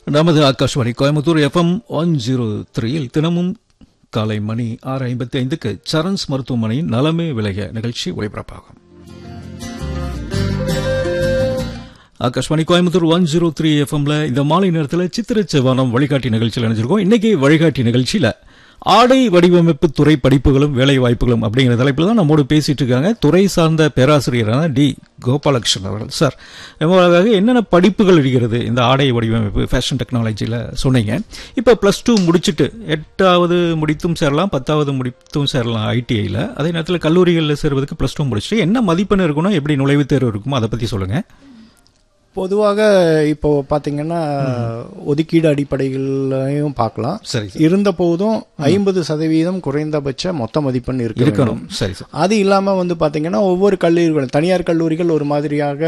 நமது Akashvani Coimbatore FM one zero த்ரீயில் தினமும் காலை மணி ஆறு ஐம்பத்தி ஐந்துக்கு சரண்ஸ் மருத்துவமனையின் நலமே விலக நிகழ்ச்சி ஒளிபரப்பாகும் Akashvani Coimbatore one zero three எஃப்எம்ல இந்த மாலை நேரத்தில் சித்திர செவ்வானம் வழிகாட்டி நிகழ்ச்சியில் நினைச்சிருக்கோம் இன்னைக்கு வழிகாட்டி நிகழ்ச்சியில ஆடை வடிவமைப்பு துறை படிப்புகளும் வேலை வாய்ப்புகளும் அப்படிங்கிற தலைப்பில் தான் நம்மோடு பேசிட்டு இருக்காங்க துறை சார்ந்த பேராசிரியரான டி கோபாலகிருஷ்ணன் அவர்கள் சார் ரொம்ப அழகாக என்னென்ன படிப்புகள் இருக்கிறது இந்த ஆடை வடிவமைப்பு ஃபேஷன் டெக்னாலஜியில் சொன்னீங்க இப்போ ப்ளஸ் டூ முடிச்சுட்டு எட்டாவது முடித்தும் சேரலாம் பத்தாவது முடித்தும் சேரலாம் ஐடிஐயில் அதே நேரத்தில் கல்லூரிகளில் சேருவதற்கு ப்ளஸ் டூ முடிச்சுட்டு என்ன மதிப்பெண் இருக்கணும் எப்படி நுழைவுத் தேர்வு இருக்குமோ அதை பற்றி சொல்லுங்கள் பொதுவாக இப்போ பாத்தீங்கன்னா ஒதுக்கீடு அடிப்படைகளையும் பார்க்கலாம் சரி இருந்த போதும் ஐம்பது சதவீதம் குறைந்தபட்ச மொத்த மதிப்பெண் இருக்க இருக்கணும் வேண்டும். சரி சார் அது இல்லாம வந்து பாத்தீங்கன்னா ஒவ்வொரு கல்லூரிகளும் தனியார் கல்லூரிகள் ஒரு மாதிரியாக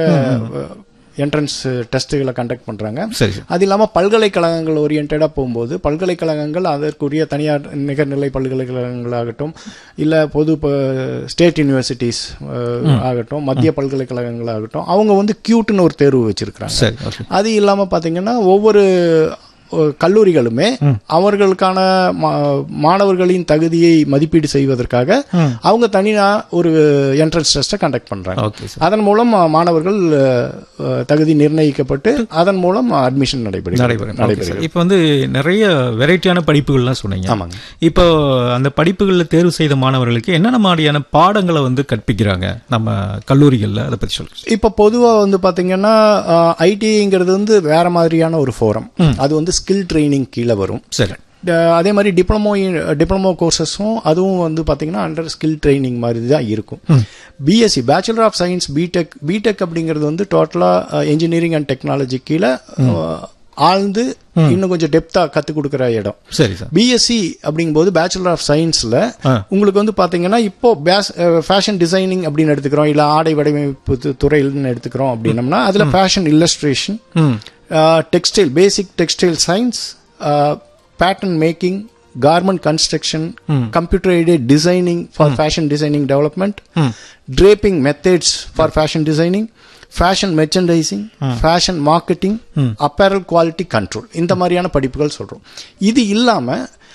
என்ட்ரன்ஸ் டெஸ்ட்டுகளை கண்டக்ட் பண்றாங்க சரி சார் அது இல்லாம பல்கலைக்கழகங்கள் ஓரியன்டா போகும்போது பல்கலைக்கழகங்கள் அதற்குரிய தனியார் நிகர்நிலை பல்கலைக்கழகங்களாகட்டும் இல்ல பொது ஸ்டேட் யூனிவர்சிட்டிஸ் ஆகட்டும் மத்திய பல்கலைக்கழகங்கள் ஆகட்டும் அவங்க வந்து கியூட்னு ஒரு தேர்வு வச்சிருக்கிறாங்க சரி ஓகே அது இல்லாம பாத்தீங்கன்னா ஒவ்வொரு அஹ், கல்லூரிகளுமே அவர்களுக்கான மா- மாணவர்களின் தகுதியை மதிப்பீடு செய்வதற்காக அவங்க தனியா ஒரு என்ட்ரன்ஸ் டெஸ்ட்டை கண்டக்ட் பண்றாங்க ஓகே சார் அதன் மூலம் அஹ், மாணவர்கள் அஹ், அஹ், தகுதி நிர்ணயிக்கப்பட்டு அதன் மூலம் அட்மிஷன் நடைபெறும் நடைபெறும் ஓகே சார் இப்போ வந்து நிறைய வெரைட்டியான படிப்புகள்லாம் சொன்னீங்க ஆமாங்க இப்போ அந்த படிப்புகளில் தேர்வு செய்த மாணவர்களுக்கு என்னென்ன மாதிரியான பாடங்களை வந்து கற்பிக்கிறாங்க நம்ம கல்லூரிகளில் அதை பற்றி சொல்லுங்க இப்போ பொதுவா வந்து பாத்தீங்கன்னா ஐடிங்கிறது வந்து வேற மாதிரியான ஒரு ஃபோரம் அது வந்து ஸ்கில் ட்ரைனிங் கீழே வரும் சரி அஹ் அதே மாதிரி டிப்ளமோ டிப்ளமோ கோர்சஸும் அதுவும் வந்து பார்த்தீங்கன்னா அண்டர் ஸ்கில் ட்ரைனிங் மாதிரி தான் இருக்கும் BSc bachelor of science BTech BTech அப்படிங்கிறது வந்து டோட்டலாக இன்ஜினியரிங் அண்ட் டெக்னாலஜி கீழே அஹ், ஆழ்ந்து இன்னும் கொஞ்சம் டெப்தா கற்றுக் கொடுக்குற இடம் சரி சார் பிஎஸ்சி அப்படிங்கும்போது பேச்சுலர் ஆஃப் சயின்ஸ்ல ஆ. உங்களுக்கு வந்து பாத்தீங்கன்னா இப்போ ஃபேஷன் டிசைனிங் அப்படின்னு எடுத்துக்கிறோம் இல்ல ஆடை வடிவமைப்பு து- துறையில்னு எடுத்துக்கிறோம் அப்படின்னம்னா அதுல fashion illustration hmm textile basic textile science pattern making garment construction computer aided designing for fashion designing development draping methods for fashion designing fashion merchandising fashion marketing apparel quality control இந்த மாதிரியான படிப்புகள் சொல்றோம் இது இல்லாம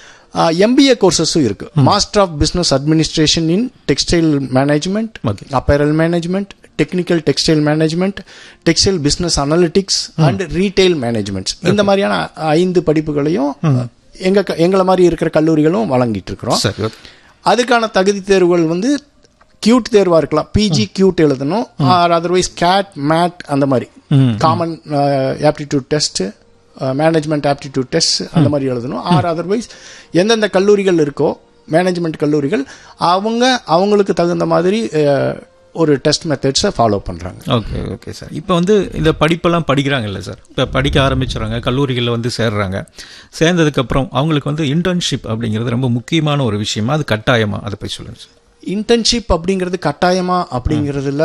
எம்பிஏ கோர்சஸும் இருக்கு master of business administration in textile management Okay. Apparel management technical textile management textile business analytics and retail management இந்த மாதிரியான ஐந்து படிப்புகளையும் எங்க க- எங்களை மாதிரி இருக்கிற கல்லூரிகளும் வழங்கிட்டு இருக்கிறோம் சரி ஓகே அதுக்கான தகுதி தேர்வுகள் வந்து கியூட் தேர்வா இருக்கலாம் பிஜி கியூட் எழுதணும் ஆர் அதர்வைஸ் கேட் மேட் அந்த மாதிரி common aptitude test management aptitude test அந்த மாதிரி எழுதணும் ஆர் அதர்வைஸ் எந்தெந்த கல்லூரிகள் இருக்கோ மேனேஜ்மெண்ட் கல்லூரிகள் அவங்க அவங்களுக்கு தகுந்த மாதிரி அஹ், ஒரு டெஸ்ட் மெத்தட்ஸை ஃபாலோ பண்றாங்க ஓகே ஓகே சார் இப்போ வந்து இந்த படிப்பெல்லாம் படிக்கிறாங்கல்ல சார் இப்போ படிக்க ஆரம்பிச்சுறாங்க கல்லூரிகளில் வந்து சேர்றாங்க சேர்ந்ததுக்கப்புறம் அவங்களுக்கு வந்து இன்டர்ன்ஷிப் அப்படிங்கிறது ரொம்ப முக்கியமான ஒரு விஷயமா அது கட்டாயமா அதை பற்றி சொல்லுங்க சார் இன்டர்ன்ஷிப் அப்படிங்கிறது கட்டாயமா அப்படிங்கிறதுல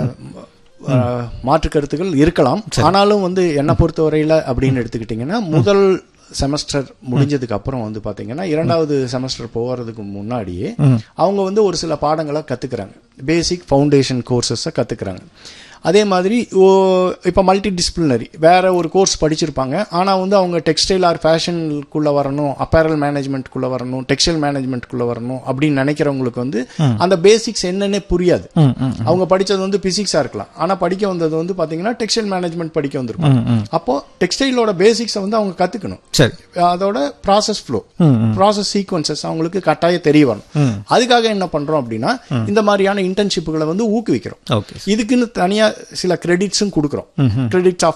அஹ், மாற்று கருத்துக்கள் இருக்கலாம் ஆனாலும் வந்து என்னை பொறுத்தவரையில அப்படின்னு எடுத்துக்கிட்டிங்கன்னா முதல் செமஸ்டர் முடிஞ்சதுக்கு அப்புறம் வந்து பாத்தீங்கன்னா இரண்டாவது செமஸ்டர் போகிறதுக்கு முன்னாடியே அவங்க வந்து ஒரு சில பாடங்களை கத்துக்கிறாங்க பேசிக் ஃபவுண்டேஷன் கோர்சஸை கத்துக்கிறாங்க அதே மாதிரி ஓ- இப்ப மல்டி டிசிப்ளினரி வேற ஒரு கோர்ஸ் படிச்சிருப்பாங்க ஆனா வந்து அவங்க டெக்ஸ்டைல் ஆர் ஃபேஷனுக்குள்ள வரணும் அப்பேரல் மேனேஜ்மெண்ட்குள்ள வரணும் டெக்ஸ்டைல் மேனேஜ்மெண்ட்குள்ள வரணும் அப்படின்னு நினைக்கிறவங்களுக்கு வந்து அந்த பேசிக்ஸ் என்னன்னே புரியாது அவங்க படிச்சது வந்து பிசிக்ஸா இருக்கலாம் ஆனா படிக்க வந்தது வந்து பாத்தீங்கன்னா டெக்ஸ்டைல் மேனேஜ்மெண்ட் படிக்க வந்திருப்பாங்க அப்போ டெக்ஸ்டைலோட பேசிக்ஸை வந்து அவங்க கத்துக்கணும் சரி அதோட ப்ராசஸ் ஃப்ளோ ப்ராசஸ் சீக்வன்சஸ் அவங்களுக்கு கட்டாயம் தெரிய வரணும் அதுக்காக என்ன பண்றோம் அப்படின்னா இந்த மாதிரியான இன்டர்ன்ஷிப்புகளை வந்து ஊக்குவிக்கிறோம் ஓகே இதுக்குன்னு தனியா சில கிரெடிட்ஸும் கொடுக்குறோம் கிரெடிட்ஸ் ஆஃப்